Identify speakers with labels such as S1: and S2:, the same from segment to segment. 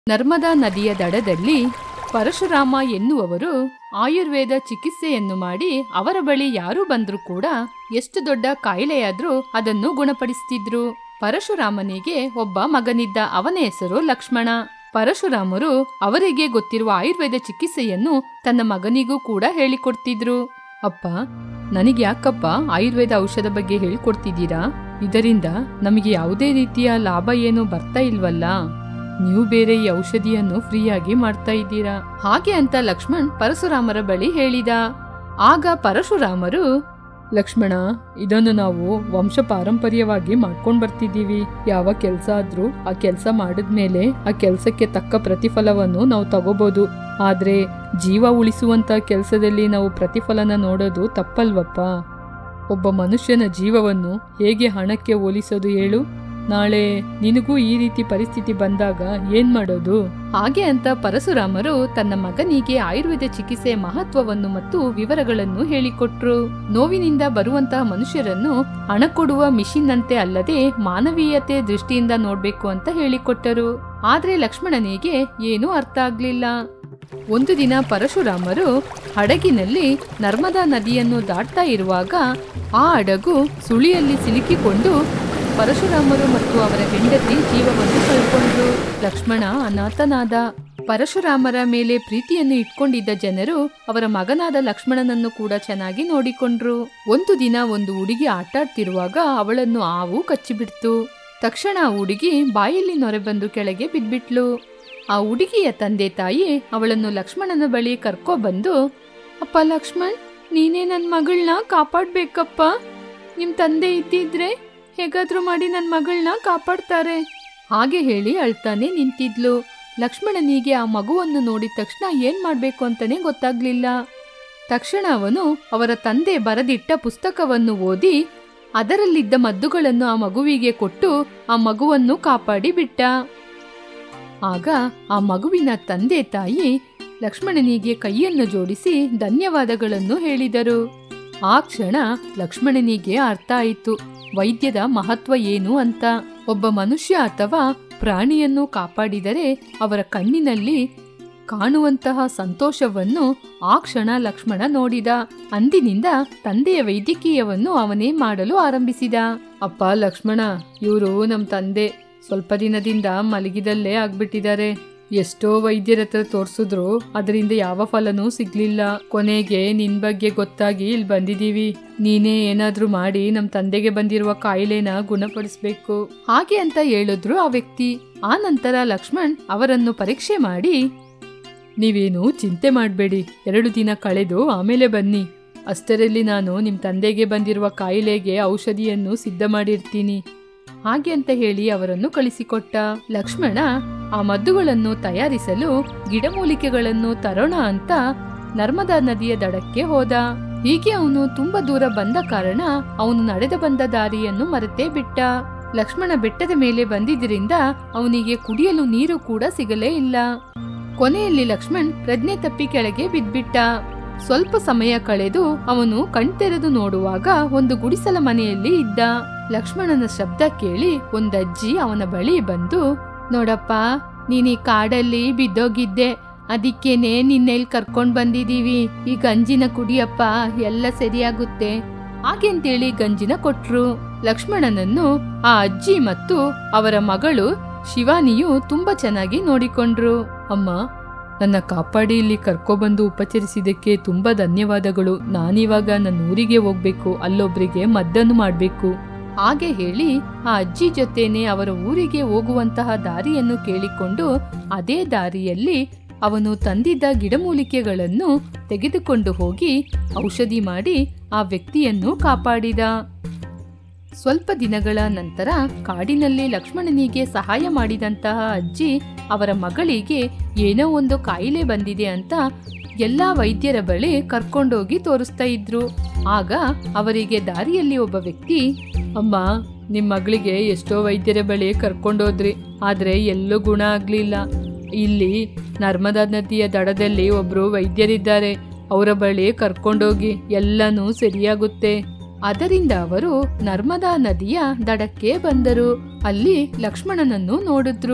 S1: ನರ್ಮದಾ ನದಿಯ ದಡದಲ್ಲಿ ಪರಶುರಾಮ ಎನ್ನುವವರು ಆಯುರ್ವೇದ ಚಿಕಿತ್ಸೆಯನ್ನು ಮಾಡಿ ಅವರ ಬಳಿ ಯಾರು ಬಂದ್ರೂ ಕೂಡ ಎಷ್ಟು ದೊಡ್ಡ ಕಾಯಿಲೆಯಾದ್ರೂ ಅದನ್ನು ಗುಣಪಡಿಸ್ತಿದ್ರು ಪರಶುರಾಮನಿಗೆ ಒಬ್ಬ ಮಗನಿದ್ದ ಅವನ ಹೆಸರು ಲಕ್ಷ್ಮಣ ಪರಶುರಾಮರು ಅವರಿಗೆ ಗೊತ್ತಿರುವ ಆಯುರ್ವೇದ ಚಿಕಿತ್ಸೆಯನ್ನು ತನ್ನ ಮಗನಿಗೂ ಕೂಡ ಹೇಳಿಕೊಡ್ತಿದ್ರು ಅಪ್ಪ ನನಗೆ ಯಾಕಪ್ಪ ಆಯುರ್ವೇದ ಔಷಧ ಬಗ್ಗೆ ಹೇಳ್ಕೊಡ್ತಿದ್ದೀರಾ ಇದರಿಂದ ನಮಗೆ ಯಾವುದೇ ರೀತಿಯ ಲಾಭ ಏನು ಬರ್ತಾ ಇಲ್ವಲ್ಲ ನೀವು ಬೇರೆ ಈ ಔಷಧಿಯನ್ನು ಫ್ರೀಯಾಗಿ ಮಾಡ್ತಾ ಇದ್ದೀರಾ ಹಾಗೆ ಅಂತ ಲಕ್ಷ್ಮಣ್ ಪರಶುರಾಮರ ಬಳಿ ಹೇಳಿದ ಆಗ ಪರಶುರಾಮರು ಲಕ್ಷ್ಮಣ ಇದನ್ನು ನಾವು ವಂಶ ಪಾರಂಪರ್ಯವಾಗಿ ಮಾಡ್ಕೊಂಡ್ ಬರ್ತಿದ್ದೀವಿ ಯಾವ ಕೆಲಸ ಆದ್ರೂ ಆ ಕೆಲಸ ಮಾಡಿದ್ಮೇಲೆ ಆ ಕೆಲಸಕ್ಕೆ ತಕ್ಕ ಪ್ರತಿಫಲವನ್ನು ನಾವು ತಗೋಬಹುದು ಆದ್ರೆ ಜೀವ ಉಳಿಸುವಂತ ಕೆಲಸದಲ್ಲಿ ನಾವು ಪ್ರತಿಫಲನ ನೋಡೋದು ತಪ್ಪಲ್ವಪ್ಪ ಒಬ್ಬ ಮನುಷ್ಯನ ಜೀವವನ್ನು ಹೇಗೆ ಹಣಕ್ಕೆ ಹೋಲಿಸೋದು ಹೇಳು ನಾಳೆ ನಿನಗೂ ಈ ರೀತಿ ಪರಿಸ್ಥಿತಿ ಬಂದಾಗ ಏನ್ ಮಾಡೋದು ಹಾಗೆ ಅಂತ ಪರಶುರಾಮರು ತನ್ನ ಮಗನಿಗೆ ಆಯುರ್ವೇದ ಚಿಕಿತ್ಸೆಯ ಮಹತ್ವವನ್ನು ಮತ್ತು ವಿವರಗಳನ್ನು ಹೇಳಿಕೊಟ್ರು ನೋವಿನಿಂದ ಬರುವಂತಹ ಮನುಷ್ಯರನ್ನು ಹಣ ಕೊಡುವ ಮಿಷಿನ್ ಅಂತೆ ಅಲ್ಲದೆ ಮಾನವೀಯತೆ ದೃಷ್ಟಿಯಿಂದ ನೋಡ್ಬೇಕು ಅಂತ ಹೇಳಿಕೊಟ್ಟರು ಆದ್ರೆ ಲಕ್ಷ್ಮಣನಿಗೆ ಏನೂ ಅರ್ಥ ಆಗ್ಲಿಲ್ಲ ಒಂದು ದಿನ ಪರಶುರಾಮರು ಹಡಗಿನಲ್ಲಿ ನರ್ಮದಾ ನದಿಯನ್ನು ದಾಟ್ತಾ ಇರುವಾಗ ಆ ಹಡಗು ಸುಳಿಯಲ್ಲಿ ಸಿಲುಕಿಕೊಂಡು ಪರಶುರಾಮರು ಮತ್ತು ಅವರ ಹೆಂಡತಿ ಜೀವವನ್ನು ಕಳ್ಕೊಂಡ್ರು ಲಕ್ಷ್ಮಣ ಅನಾಥನಾದ ಪರಶುರಾಮರ ಮೇಲೆ ಪ್ರೀತಿಯನ್ನು ಇಟ್ಕೊಂಡಿದ್ದ ಜನರು ಅವರ ಮಗನಾದ ಲಕ್ಷ್ಮಣನನ್ನು ಕೂಡ ಚೆನ್ನಾಗಿ ನೋಡಿಕೊಂಡ್ರು ಒಂದು ದಿನ ಒಂದು ಹುಡುಗಿ ಆಟಾಡ್ತಿರುವಾಗ ಅವಳನ್ನು ಹಾವು ಕಚ್ಚಿಬಿಡ್ತು ತಕ್ಷಣ ಆ ಹುಡುಗಿ ಬಾಯಲ್ಲಿ ನೊರೆ ಬಂದು ಕೆಳಗೆ ಬಿದ್ಬಿಟ್ಲು ಆ ಹುಡುಗಿಯ ತಂದೆ ತಾಯಿ ಅವಳನ್ನು ಲಕ್ಷ್ಮಣನ ಬಳಿ ಕರ್ಕೊ ಬಂದು ಅಪ್ಪ ಲಕ್ಷ್ಮಣ್ ನೀನೇ ನನ್ನ ಮಗಳನ್ನ ಕಾಪಾಡ್ಬೇಕಪ್ಪ ನಿಮ್ ತಂದೆ ಇದ್ದಿದ್ರೆ ಹೇಗಾದ್ರೂ ಮಾಡಿ ನನ್ನ ಮಗಳನ್ನ ಕಾಪಾಡ್ತಾರೆ ಹಾಗೆ ಹೇಳಿ ಅಳ್ತಾನೆ ನಿಂತಿದ್ಲು ಲಕ್ಷ್ಮಣನಿಗೆ ಆ ಮಗುವನ್ನು ನೋಡಿದ ತಕ್ಷಣ ಏನ್ ಮಾಡ್ಬೇಕು ಅಂತಾನೆ ಗೊತ್ತಾಗ್ಲಿಲ್ಲ ತಕ್ಷಣ ಅವನು ಅವರ ತಂದೆ ಬರೆದಿಟ್ಟ ಪುಸ್ತಕವನ್ನು ಓದಿ ಅದರಲ್ಲಿದ್ದ ಮದ್ದುಗಳನ್ನು ಆ ಮಗುವಿಗೆ ಕೊಟ್ಟು ಆ ಮಗುವನ್ನು ಕಾಪಾಡಿ ಬಿಟ್ಟ ಆಗ ಆ ಮಗುವಿನ ತಂದೆ ತಾಯಿ ಲಕ್ಷ್ಮಣನಿಗೆ ಕೈಯನ್ನು ಜೋಡಿಸಿ ಧನ್ಯವಾದಗಳನ್ನು ಹೇಳಿದರು ಆ ಕ್ಷಣ ಲಕ್ಷ್ಮಣನಿಗೆ ಅರ್ಥ ಆಯಿತು ವೈದ್ಯದ ಮಹತ್ವ ಏನು ಅಂತ ಒಬ್ಬ ಮನುಷ್ಯ ಅಥವಾ ಪ್ರಾಣಿಯನ್ನು ಕಾಪಾಡಿದರೆ ಅವರ ಕಣ್ಣಿನಲ್ಲಿ ಕಾಣುವಂತಹ ಸಂತೋಷವನ್ನು ಆ ಕ್ಷಣ ಲಕ್ಷ್ಮಣ ನೋಡಿದ ಅಂದಿನಿಂದ ತಂದೆಯ ವೈದ್ಯಕೀಯವನ್ನು ಅವನೇ ಮಾಡಲು ಆರಂಭಿಸಿದ ಅಪ್ಪ ಲಕ್ಷ್ಮಣ ಇವರು ನಮ್ಮ ತಂದೆ ಸ್ವಲ್ಪ ದಿನದಿಂದ ಮಲಗಿದಲ್ಲೇ ಆಗ್ಬಿಟ್ಟಿದ್ದಾರೆ ಎಷ್ಟೋ ವೈದ್ಯರ ಹತ್ರ ತೋರ್ಸಿದ್ರು ಅದರಿಂದ ಯಾವ ಫಲನೂ ಸಿಗ್ಲಿಲ್ಲ ಕೊನೆಗೆ ನಿನ್ ಬಗ್ಗೆ ಗೊತ್ತಾಗಿ ಇಲ್ಲಿ ಬಂದಿದೀವಿ ನೀನೇ ಏನಾದ್ರೂ ಮಾಡಿ ನಮ್ ತಂದೆಗೆ ಬಂದಿರುವ ಕಾಯಿಲೆನ ಗುಣಪಡಿಸ್ಬೇಕು ಹಾಗೆ ಅಂತ ಹೇಳಿದ್ರು ಆ ವ್ಯಕ್ತಿ ಆ ನಂತರ ಲಕ್ಷ್ಮಣ್ ಅವರನ್ನು ಪರೀಕ್ಷೆ ಮಾಡಿ ನೀವೇನು ಚಿಂತೆ ಮಾಡಬೇಡಿ ಎರಡು ದಿನ ಕಳೆದು ಆಮೇಲೆ ಬನ್ನಿ ಅಷ್ಟರಲ್ಲಿ ನಾನು ನಿಮ್ಮ ತಂದೆಗೆ ಬಂದಿರುವ ಕಾಯಿಲೆಗೆ ಔಷಧಿಯನ್ನು ಸಿದ್ಧ ಮಾಡಿರ್ತೀನಿ ಹಾಗೆ ಅಂತ ಹೇಳಿ ಅವರನ್ನು ಕಳಿಸಿಕೊಟ್ಟ ಲಕ್ಷ್ಮಣ ಆ ಮದ್ದುಗಳನ್ನು ತಯಾರಿಸಲು ಗಿಡಮೂಲಿಕೆಗಳನ್ನು ತರೋಣ ಅಂತ ನರ್ಮದಾ ನದಿಯ ದಡಕ್ಕೆ ಹೋದ ಹೀಗೆ ಅವನು ತುಂಬಾ ದೂರ ಬಂದ ಕಾರಣ ಅವನು ನಡೆದ ಬಂದ ದಾರಿಯನ್ನು ಮರೆತೇ ಬಿಟ್ಟ ಲಕ್ಷ್ಮಣ ಬೆಟ್ಟದ ಮೇಲೆ ಬಂದಿದ್ದರಿಂದ ಅವನಿಗೆ ಕುಡಿಯಲು ನೀರು ಕೂಡ ಸಿಗಲೇ ಇಲ್ಲ ಕೊನೆಯಲ್ಲಿ ಲಕ್ಷ್ಮಣ್ ಪ್ರಜ್ಞೆ ತಪ್ಪಿ ಕೆಳಗೆ ಬಿದ್ಬಿಟ್ಟ ಸ್ವಲ್ಪ ಸಮಯ ಕಳೆದು ಅವನು ಕಣ್ತೆರೆದು ನೋಡುವಾಗ ಒಂದು ಗುಡಿಸಲ ಮನೆಯಲ್ಲಿ ಇದ್ದ ಲಕ್ಷ್ಮಣನ ಶಬ್ದ ಕೇಳಿ ಒಂದಜ್ಜಿ ಅವನ ಬಳಿ ಬಂದು ನೋಡಪ್ಪ ನೀನ್ ಈ ಕಾಡಲ್ಲಿ ಬಿದ್ದೋಗಿದ್ದೆ ಅದಕ್ಕೇನೆ ನಿನ್ನೆಲ್ಲಿ ಕರ್ಕೊಂಡ್ ಬಂದಿದೀವಿ ಈ ಗಂಜಿನ ಕುಡಿಯಪ್ಪ ಎಲ್ಲ ಸರಿಯಾಗುತ್ತೆ ಹಾಗೆಂತೇಳಿ ಗಂಜಿನ ಕೊಟ್ರು ಲಕ್ಷ್ಮಣನನ್ನು ಆ ಅಜ್ಜಿ ಮತ್ತು ಅವರ ಮಗಳು ಶಿವಾನಿಯು ತುಂಬಾ ಚೆನ್ನಾಗಿ ನೋಡಿಕೊಂಡ್ರು ಅಮ್ಮ ನನ್ನ ಕಾಪಾಡಿ ಇಲ್ಲಿ ಕರ್ಕೊಬಂದು ಉಪಚರಿಸಿದ್ದಕ್ಕೆ ತುಂಬಾ ಧನ್ಯವಾದಗಳು ನಾನಿವಾಗ ನನ್ನ ಊರಿಗೆ ಹೋಗ್ಬೇಕು ಅಲ್ಲೊಬ್ರಿಗೆ ಮದ್ದನ್ನು ಮಾಡ್ಬೇಕು ಹಾಗೆ ಹೇಳಿ ಆ ಅಜ್ಜಿ ಜೊತೆನೆ ಅವರ ಊರಿಗೆ ಹೋಗುವಂತಹ ದಾರಿಯನ್ನು ಕೇಳಿಕೊಂಡು ಅದೇ ದಾರಿಯಲ್ಲಿ ಅವನು ತಂದಿದ್ದ ಗಿಡಮೂಲಿಕೆಗಳನ್ನು ತೆಗೆದುಕೊಂಡು ಹೋಗಿ ಔಷಧಿ ಮಾಡಿ ಆ ವ್ಯಕ್ತಿಯನ್ನು ಕಾಪಾಡಿದ ಸ್ವಲ್ಪ ದಿನಗಳ ನಂತರ ಕಾಡಿನಲ್ಲಿ ಲಕ್ಷ್ಮಣನಿಗೆ ಸಹಾಯ ಮಾಡಿದಂತಹ ಅಜ್ಜಿ ಅವರ ಮಗಳಿಗೆ ಏನೋ ಒಂದು ಕಾಯಿಲೆ ಬಂದಿದೆ ಅಂತ ಎಲ್ಲಾ ವೈದ್ಯರ ಬಳಿ ಕರ್ಕೊಂಡೋಗಿ ತೋರಿಸ್ತಾ ಇದ್ರು ಆಗ ಅವರಿಗೆ ದಾರಿಯಲ್ಲಿ ಒಬ್ಬ ವ್ಯಕ್ತಿ ಅಮ್ಮ ನಿಮ್ಮ ಮಗಳಿಗೆ ಎಷ್ಟೋ ವೈದ್ಯರ ಬಳಿ ಕರ್ಕೊಂಡೋದ್ರಿ ಆದ್ರೆ ಎಲ್ಲೂ ಗುಣ ಆಗ್ಲಿಲ್ಲ ಇಲ್ಲಿ ನರ್ಮದಾ ನದಿಯ ದಡದಲ್ಲಿ ಒಬ್ರು ವೈದ್ಯರಿದ್ದಾರೆ ಅವರ ಬಳಿ ಕರ್ಕೊಂಡೋಗಿ ಎಲ್ಲನೂ ಸರಿಯಾಗುತ್ತೆ ಅದರಿಂದ ಅವರು ನರ್ಮದಾ ನದಿಯ ದಡಕ್ಕೆ ಬಂದರು ಅಲ್ಲಿ ಲಕ್ಷ್ಮಣನನ್ನು ನೋಡಿದ್ರು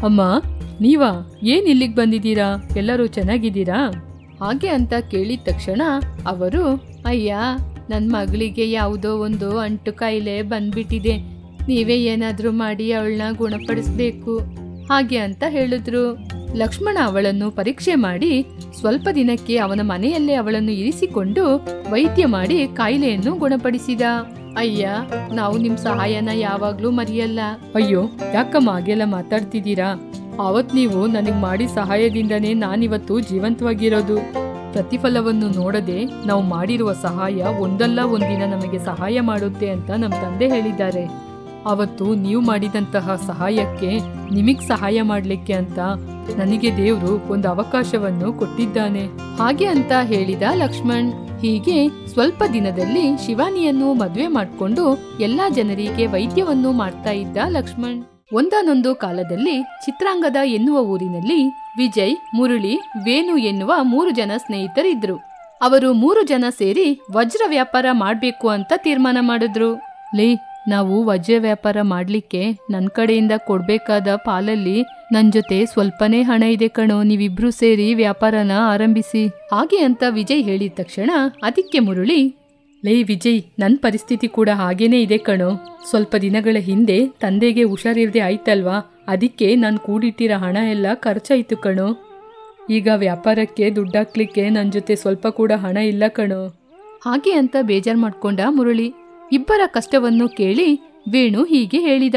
S1: ಅಮ್ಮ ನೀವಾ ಏನ್ ಇಲ್ಲಿಗೆ ಬಂದಿದ್ದೀರಾ ಎಲ್ಲರೂ ಚೆನ್ನಾಗಿದ್ದೀರಾ ಹಾಗೆ ಅಂತ ಕೇಳಿದ ತಕ್ಷಣ ಅವರು ಅಯ್ಯ ನನ್ನ ಮಗಳಿಗೆ ಯಾವುದೋ ಒಂದು ಅಂಟು ಕಾಯಿಲೆ ಬಂದ್ಬಿಟ್ಟಿದೆ ನೀವೇ ಏನಾದರೂ ಮಾಡಿ ಅವಳನ್ನ ಗುಣಪಡಿಸ್ಬೇಕು ಹಾಗೆ ಅಂತ ಹೇಳಿದ್ರು ಲಕ್ಷ್ಮಣ ಅವಳನ್ನು ಪರೀಕ್ಷೆ ಮಾಡಿ ಸ್ವಲ್ಪ ದಿನಕ್ಕೆ ಅವನ ಮನೆಯಲ್ಲೇ ಅವಳನ್ನು ಇರಿಸಿಕೊಂಡು ವೈದ್ಯ ಮಾಡಿ ಕಾಯಿಲೆಯನ್ನು ಗುಣಪಡಿಸಿದ ಅಯ್ಯ ನಾವು ನಿಮ್ ಸಹಾಯನ ಯಾವಾಗ್ಲೂ ಮರೆಯಲ್ಲ ಅಯ್ಯೋ ಯಾಕಮ್ಮ ಹಾಗೆಲ್ಲ ಮಾತಾಡ್ತಿದ್ದೀರಾ ಅವತ್ ನೀವು ನನಗ್ ಮಾಡಿ ಸಹಾಯದಿಂದನೇ ನಾನಿವತ್ತು ಜೀವಂತವಾಗಿರೋದು ಪ್ರತಿಫಲವನ್ನು ನೋಡದೆ ನಾವು ಮಾಡಿರುವ ಸಹಾಯ ಒಂದಲ್ಲ ಒಂದಿನ ನಮಗೆ ಸಹಾಯ ಮಾಡುತ್ತೆ ಅಂತ ನಮ್ಮ ತಂದೆ ಹೇಳಿದ್ದಾರೆ ಅವತ್ತು ನೀವು ಮಾಡಿದಂತಹ ಸಹಾಯಕ್ಕೆ ನಿಮಗ್ ಸಹಾಯ ಮಾಡ್ಲಿಕ್ಕೆ ಅಂತ ನನಗೆ ದೇವ್ರು ಒಂದು ಅವಕಾಶವನ್ನು ಕೊಟ್ಟಿದ್ದಾನೆ ಹಾಗೆ ಅಂತ ಹೇಳಿದ ಲಕ್ಷ್ಮಣ್ ಹೀಗೆ ಸ್ವಲ್ಪ ದಿನದಲ್ಲಿ ಶಿವಾನಿಯನ್ನು ಮದ್ವೆ ಮಾಡ್ಕೊಂಡು ಎಲ್ಲಾ ಜನರಿಗೆ ವೈದ್ಯವನ್ನು ಮಾಡ್ತಾ ಇದ್ದ ಲಕ್ಷ್ಮಣ್ ಒಂದಾನೊಂದು ಕಾಲದಲ್ಲಿ ಚಿತ್ರಾಂಗದ ಎನ್ನುವ ಊರಿನಲ್ಲಿ ವಿಜಯ್ ಮುರಳಿ ವೇಣು ಎನ್ನುವ ಮೂರು ಜನ ಸ್ನೇಹಿತರಿದ್ರು ಅವರು ಮೂರು ಜನ ಸೇರಿ ವಜ್ರ ವ್ಯಾಪಾರ ಮಾಡ್ಬೇಕು ಅಂತ ತೀರ್ಮಾನ ಮಾಡಿದ್ರು ಲೇ ನಾವು ವಜ್ರ ವ್ಯಾಪಾರ ಮಾಡ್ಲಿಕ್ಕೆ ನನ್ ಕಡೆಯಿಂದ ಕೊಡ್ಬೇಕಾದ ಪಾಲಲ್ಲಿ ನನ್ ಜೊತೆ ಸ್ವಲ್ಪನೇ ಹಣ ಇದೆ ಕಣೋ ನೀವಿಬ್ರು ಸೇರಿ ವ್ಯಾಪಾರನ ಆರಂಭಿಸಿ ಹಾಗೆ ಅಂತ ವಿಜಯ್ ಹೇಳಿದ ತಕ್ಷಣ ಅದಕ್ಕೆ ಮುರುಳಿ ಲೇ ವಿಜಯ್ ನನ್ನ ಪರಿಸ್ಥಿತಿ ಕೂಡ ಹಾಗೇನೇ ಇದೆ ಕಣೋ ಸ್ವಲ್ಪ ದಿನಗಳ ಹಿಂದೆ ತಂದೆಗೆ ಹುಷಾರಿರದೆ ಆಯ್ತಲ್ವಾ ಅದಕ್ಕೆ ನಾನು ಕೂಡಿಟ್ಟಿರೋ ಹಣ ಎಲ್ಲ ಖರ್ಚಾಯ್ತು ಕಣೋ ಈಗ ವ್ಯಾಪಾರಕ್ಕೆ ದುಡ್ಡಾಕ್ಲಿಕ್ಕೆ ನನ್ನ ಜೊತೆ ಸ್ವಲ್ಪ ಕೂಡ ಹಣ ಇಲ್ಲ ಕಣೋ ಹಾಗೆ ಅಂತ ಬೇಜಾರ್ ಮಾಡ್ಕೊಂಡ ಮುರಳಿ ಇಬ್ಬರ ಕಷ್ಟವನ್ನು ಕೇಳಿ ವೇಣು ಹೀಗೆ ಹೇಳಿದ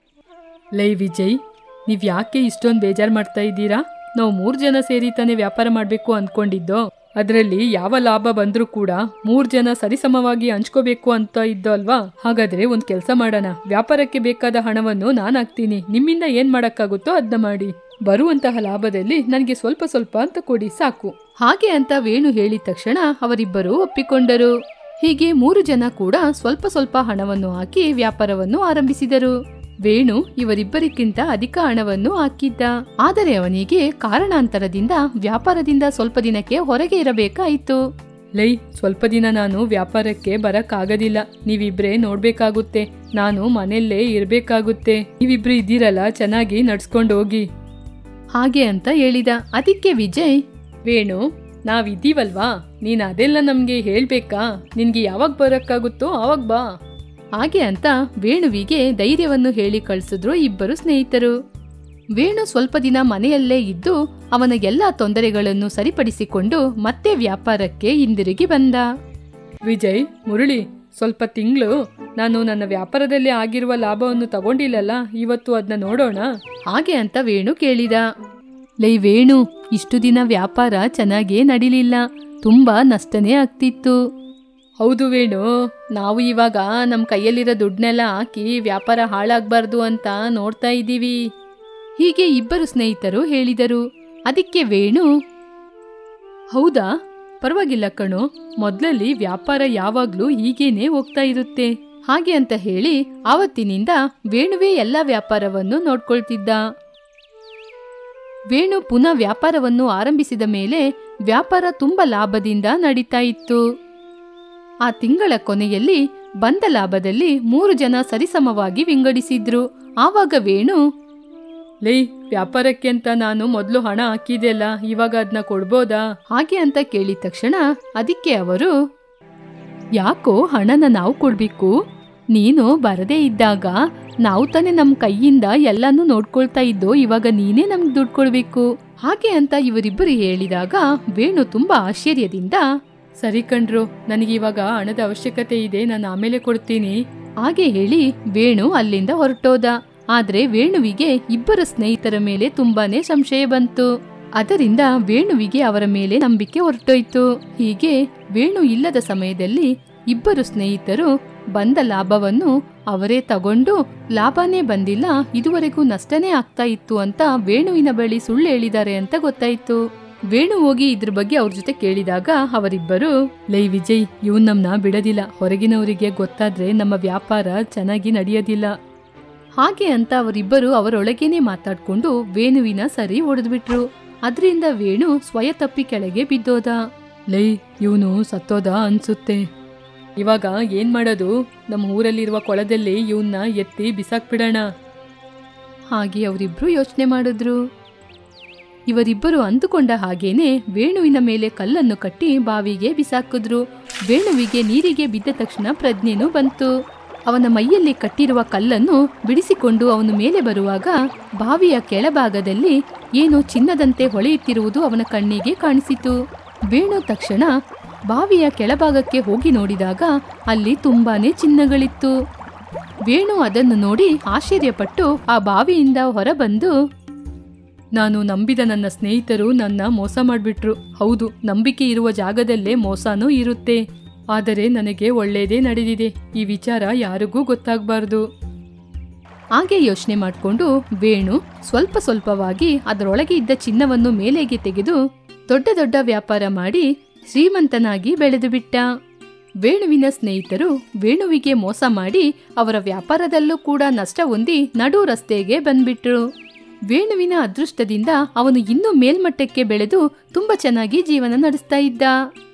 S1: ಲೈ ವಿಜಯ್ ನೀವ್ ಯಾಕೆ ಇಷ್ಟೊಂದು ಬೇಜಾರ್ ಮಾಡ್ತಾ ಇದ್ದೀರಾ ನಾವು ಮೂರ್ ಜನ ಸೇರಿ ತಾನೇ ವ್ಯಾಪಾರ ಮಾಡ್ಬೇಕು ಅಂದ್ಕೊಂಡಿದ್ದೋ ಅದರಲ್ಲಿ ಯಾವ ಲಾಭ ಬಂದ್ರೂ ಕೂಡ ಮೂರ್ ಜನ ಸರಿಸಮವಾಗಿ ಹಂಚ್ಕೋಬೇಕು ಅಂತ ಇದ್ದೋ ಅಲ್ವಾ ಹಾಗಾದ್ರೆ ಒಂದ್ ಕೆಲಸ ಮಾಡೋಣ ವ್ಯಾಪಾರಕ್ಕೆ ಬೇಕಾದ ಹಣವನ್ನು ನಾನ್ ಹಾಕ್ತೀನಿ ನಿಮ್ಮಿಂದ ಏನ್ ಮಾಡಕ್ಕಾಗುತ್ತೋ ಅದನ್ನ ಮಾಡಿ ಬರುವಂತಹ ಲಾಭದಲ್ಲಿ ನನಗೆ ಸ್ವಲ್ಪ ಸ್ವಲ್ಪ ಅಂತ ಕೊಡಿ ಸಾಕು ಹಾಗೆ ಅಂತ ವೇಣು ಹೇಳಿದ ತಕ್ಷಣ ಅವರಿಬ್ಬರು ಒಪ್ಪಿಕೊಂಡರು ಹೀಗೆ ಮೂರು ಜನ ಕೂಡ ಸ್ವಲ್ಪ ಸ್ವಲ್ಪ ಹಣವನ್ನು ಹಾಕಿ ವ್ಯಾಪಾರವನ್ನು ಆರಂಭಿಸಿದರು ವೇಣು ಇವರಿಬ್ಬರಿಗಿಂತ ಅಧಿಕ ಹಣವನ್ನು ಹಾಕಿದ್ದ ಆದರೆ ಅವನಿಗೆ ಕಾರಣಾಂತರದಿಂದ ವ್ಯಾಪಾರದಿಂದ ಸ್ವಲ್ಪ ದಿನಕ್ಕೆ ಹೊರಗೆ ಇರಬೇಕಾಯಿತು ಲೈ ಸ್ವಲ್ಪ ದಿನ ನಾನು ವ್ಯಾಪಾರಕ್ಕೆ ಬರಕ್ಕಾಗದಿಲ್ಲ ನೀವಿಬ್ರೇ ನೋಡ್ಬೇಕಾಗುತ್ತೆ ನಾನು ಮನೆಯಲ್ಲೇ ಇರ್ಬೇಕಾಗುತ್ತೆ ನೀವಿಬ್ರು ಇದ್ದೀರಲ್ಲ ಚೆನ್ನಾಗಿ ನಡ್ಸ್ಕೊಂಡು ಹೋಗಿ ಹಾಗೆ ಅಂತ ಹೇಳಿದ ಅದಕ್ಕೆ ವಿಜಯ್ ವೇಣು ನಾವಿದ್ದೀವಲ್ವಾ ನೀನ್ ಅದೆಲ್ಲ ನಮ್ಗೆ ಹೇಳ್ಬೇಕಾ ನಿನ್ಗೆ ಯಾವಾಗ ಬರಕ್ಕಾಗುತ್ತೋ ಆವಾಗ ಬಾ ಹಾಗೆ ಅಂತ ವೇಣುವಿಗೆ ಧೈರ್ಯವನ್ನು ಹೇಳಿ ಕಳಿಸಿದ್ರು ಇಬ್ಬರು ಸ್ನೇಹಿತರು ವೇಣು ಸ್ವಲ್ಪ ದಿನ ಮನೆಯಲ್ಲೇ ಇದ್ದು ಅವನ ಎಲ್ಲಾ ತೊಂದರೆಗಳನ್ನು ಸರಿಪಡಿಸಿಕೊಂಡು ಮತ್ತೆ ವ್ಯಾಪಾರಕ್ಕೆ ಹಿಂದಿರುಗಿ ಬಂದ ವಿಜಯ್ ಮುರಳಿ ಸ್ವಲ್ಪ ತಿಂಗಳು ನಾನು ನನ್ನ ವ್ಯಾಪಾರದಲ್ಲಿ ಆಗಿರುವ ಲಾಭವನ್ನು ತಗೊಂಡಿಲ್ಲಲ್ಲ ಇವತ್ತು ಅದನ್ನ ನೋಡೋಣ ಹಾಗೆ ಅಂತ ವೇಣು ಕೇಳಿದ ಲೈ ವೇಣು ಇಷ್ಟು ದಿನ ವ್ಯಾಪಾರ ಚೆನ್ನಾಗೇ ನಡಿಲಿಲ್ಲ ತುಂಬಾ ನಷ್ಟನೇ ಆಗ್ತಿತ್ತು ಹೌದು ವೇಣು ನಾವು ಇವಾಗ ನಮ್ಮ ಕೈಯಲ್ಲಿರೋ ದುಡ್ಡನ್ನೆಲ್ಲ ಹಾಕಿ ವ್ಯಾಪಾರ ಹಾಳಾಗಬಾರ್ದು ಅಂತ ನೋಡ್ತಾ ಇದ್ದೀವಿ ಹೀಗೆ ಇಬ್ಬರು ಸ್ನೇಹಿತರು ಹೇಳಿದರು ಅದಕ್ಕೆ ವೇಣು ಹೌದಾ ಪರವಾಗಿಲ್ಲ ಕಣೋ ಮೊದ್ಲಲ್ಲಿ ವ್ಯಾಪಾರ ಯಾವಾಗ್ಲೂ ಹೀಗೇನೆ ಹೋಗ್ತಾ ಇರುತ್ತೆ ಹಾಗೆ ಅಂತ ಹೇಳಿ ಆವತ್ತಿನಿಂದ ವೇಣುವೇ ಎಲ್ಲ ವ್ಯಾಪಾರವನ್ನು ನೋಡ್ಕೊಳ್ತಿದ್ದ ವೇಣು ಪುನಃ ವ್ಯಾಪಾರವನ್ನು ಆರಂಭಿಸಿದ ಮೇಲೆ ವ್ಯಾಪಾರ ತುಂಬ ಲಾಭದಿಂದ ನಡೀತಾ ಇತ್ತು ಆ ತಿಂಗಳ ಕೊನೆಯಲ್ಲಿ ಬಂದ ಲಾಭದಲ್ಲಿ ಮೂರು ಜನ ಸರಿಸಮವಾಗಿ ವಿಂಗಡಿಸಿದ್ರು ಆವಾಗ ವೇಣು ಲೇ ವ್ಯಾಪಾರಕ್ಕೆ ಅಂತ ನಾನು ಮೊದಲು ಹಣ ಹಾಕಿದೆಲ್ಲ ಇವಾಗ ಅದನ್ನ ಕೊಡ್ಬೋದಾ ಹಾಗೆ ಅಂತ ಕೇಳಿದ ತಕ್ಷಣ ಅದಕ್ಕೆ ಅವರು ಯಾಕೋ ಹಣನ ನಾವು ಕೊಡ್ಬೇಕು ನೀನು ಬರದೇ ಇದ್ದಾಗ ನಾವು ತಾನೇ ನಮ್ಮ ಕೈಯಿಂದ ಎಲ್ಲಾನು ನೋಡ್ಕೊಳ್ತಾ ಇದ್ದೋ ಇವಾಗ ನೀನೇ ನಮ್ಗೆ ದುಡ್ಡು ಕೊಡ್ಬೇಕು ಹಾಗೆ ಅಂತ ಇವರಿಬ್ಬರು ಹೇಳಿದಾಗ ವೇಣು ತುಂಬಾ ಆಶ್ಚರ್ಯದಿಂದ ಸರಿ ಕಣ್ರು ನನಗಿವಾಗ ಹಣದ ಅವಶ್ಯಕತೆ ಇದೆ ನಾನು ಆಮೇಲೆ ಕೊಡ್ತೀನಿ ಹಾಗೆ ಹೇಳಿ ವೇಣು ಅಲ್ಲಿಂದ ಹೊರಟೋದ ಆದ್ರೆ ವೇಣುವಿಗೆ ಇಬ್ಬರ ಸ್ನೇಹಿತರ ಮೇಲೆ ತುಂಬಾನೇ ಸಂಶಯ ಬಂತು ಅದರಿಂದ ವೇಣುವಿಗೆ ಅವರ ಮೇಲೆ ನಂಬಿಕೆ ಹೊರಟೋಯ್ತು ಹೀಗೆ ವೇಣು ಇಲ್ಲದ ಸಮಯದಲ್ಲಿ ಇಬ್ಬರು ಸ್ನೇಹಿತರು ಬಂದ ಲಾಭವನ್ನು ಅವರೇ ತಗೊಂಡು ಲಾಭನೇ ಬಂದಿಲ್ಲ ಇದುವರೆಗೂ ನಷ್ಟನೇ ಆಗ್ತಾ ಇತ್ತು ಅಂತ ವೇಣುವಿನ ಬಳಿ ಸುಳ್ಳು ಹೇಳಿದ್ದಾರೆ ಅಂತ ಗೊತ್ತಾಯ್ತು ವೇಣು ಹೋಗಿ ಇದ್ರ ಬಗ್ಗೆ ಅವ್ರ ಜೊತೆ ಕೇಳಿದಾಗ ಅವರಿಬ್ಬರು ಲೈ ವಿಜಯ್ ಇವನ್ ನಮ್ನ ಬಿಡದಿಲ್ಲ ಹೊರಗಿನವರಿಗೆ ಗೊತ್ತಾದ್ರೆ ನಮ್ಮ ವ್ಯಾಪಾರ ಚೆನ್ನಾಗಿ ನಡೆಯೋದಿಲ್ಲ ಹಾಗೆ ಅಂತ ಅವರಿಬ್ಬರು ಅವರೊಳಗೇನೆ ಮಾತಾಡ್ಕೊಂಡು ವೇಣುವಿನ ಸರಿ ಹೊಡೆದ್ಬಿಟ್ರು ಅದರಿಂದ ವೇಣು ಸ್ವಯ ತಪ್ಪಿ ಕೆಳಗೆ ಬಿದ್ದೋದ ಲೈ ಇವನು ಸತ್ತೋದ ಅನ್ಸುತ್ತೆ ಇವಾಗ ಏನ್ ಮಾಡೋದು ನಮ್ಮ ಊರಲ್ಲಿರುವ ಕೊಳದಲ್ಲಿ ಇವನ್ನ ಎತ್ತಿ ಬಿಸಾಕ್ಬಿಡೋಣ ಹಾಗೆ ಅವರಿಬ್ರು ಯೋಚನೆ ಮಾಡಿದ್ರು ಇವರಿಬ್ಬರು ಅಂದುಕೊಂಡ ಹಾಗೇನೆ ವೇಣುವಿನ ಮೇಲೆ ಕಲ್ಲನ್ನು ಕಟ್ಟಿ ಬಾವಿಗೆ ಬಿಸಾಕಿದ್ರು ವೇಣುವಿಗೆ ನೀರಿಗೆ ಬಿದ್ದ ತಕ್ಷಣ ಪ್ರಜ್ಞೆನೂ ಬಂತು ಅವನ ಮೈಯಲ್ಲಿ ಕಟ್ಟಿರುವ ಕಲ್ಲನ್ನು ಬಿಡಿಸಿಕೊಂಡು ಅವನು ಮೇಲೆ ಬರುವಾಗ ಬಾವಿಯ ಕೆಳಭಾಗದಲ್ಲಿ ಏನೋ ಚಿನ್ನದಂತೆ ಹೊಳೆಯುತ್ತಿರುವುದು ಅವನ ಕಣ್ಣಿಗೆ ಕಾಣಿಸಿತು ವೇಣು ತಕ್ಷಣ ಬಾವಿಯ ಕೆಳಭಾಗಕ್ಕೆ ಹೋಗಿ ನೋಡಿದಾಗ ಅಲ್ಲಿ ತುಂಬಾನೇ ಚಿನ್ನಗಳಿತ್ತು ವೇಣು ಅದನ್ನು ನೋಡಿ ಆಶ್ಚರ್ಯಪಟ್ಟು ಆ ಬಾವಿಯಿಂದ ಹೊರಬಂದು ನಾನು ನಂಬಿದ ನನ್ನ ಸ್ನೇಹಿತರು ನನ್ನ ಮೋಸ ಮಾಡಿಬಿಟ್ರು ಹೌದು ನಂಬಿಕೆ ಇರುವ ಜಾಗದಲ್ಲೇ ಮೋಸನೂ ಇರುತ್ತೆ ಆದರೆ ನನಗೆ ಒಳ್ಳೆಯದೇ ನಡೆದಿದೆ ಈ ವಿಚಾರ ಯಾರಿಗೂ ಗೊತ್ತಾಗಬಾರ್ದು ಹಾಗೆ ಯೋಚನೆ ಮಾಡಿಕೊಂಡು ವೇಣು ಸ್ವಲ್ಪ ಸ್ವಲ್ಪವಾಗಿ ಅದರೊಳಗೆ ಇದ್ದ ಚಿನ್ನವನ್ನು ಮೇಲೆಗೆ ತೆಗೆದು ದೊಡ್ಡ ದೊಡ್ಡ ವ್ಯಾಪಾರ ಮಾಡಿ ಶ್ರೀಮಂತನಾಗಿ ಬೆಳೆದು ಬಿಟ್ಟ ವೇಣುವಿನ ಸ್ನೇಹಿತರು ವೇಣುವಿಗೆ ಮೋಸ ಮಾಡಿ ಅವರ ವ್ಯಾಪಾರದಲ್ಲೂ ಕೂಡ ನಷ್ಟ ಹೊಂದಿ ನಡು ರಸ್ತೆಗೆ ಬಂದ್ಬಿಟ್ರು ವೇಣುವಿನ ಅದೃಷ್ಟದಿಂದ ಅವನು ಇನ್ನೂ ಮೇಲ್ಮಟ್ಟಕ್ಕೆ ಬೆಳೆದು ತುಂಬಾ ಚೆನ್ನಾಗಿ ಜೀವನ ನಡೆಸ್ತಾ ಇದ್ದ